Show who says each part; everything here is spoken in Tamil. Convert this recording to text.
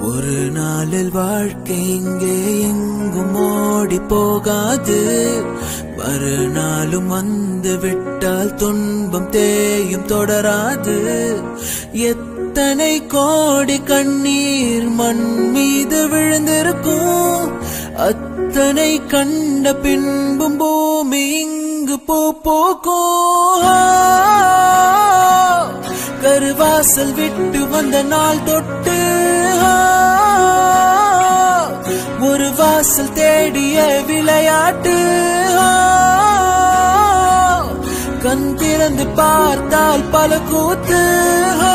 Speaker 1: ஒரு நாளில் வாழ்க்கை இங்கே எங்கும் ஓடி போகாது மறுநாளும் வந்து விட்டால் துன்பம் தேயும் தொடராது எத்தனை கோடி கண்ணீர் மண் மீது விழுந்திருக்கும் அத்தனை கண்ட பின்பும் பூமி இங்கு பூ பூக்கும் கருவாசல் விட்டு வந்த நாள் தொட்டு ஒரு வாசல் தேடிய விளையாட்டு கண் திறந்து பார்த்தால் பல கூத்து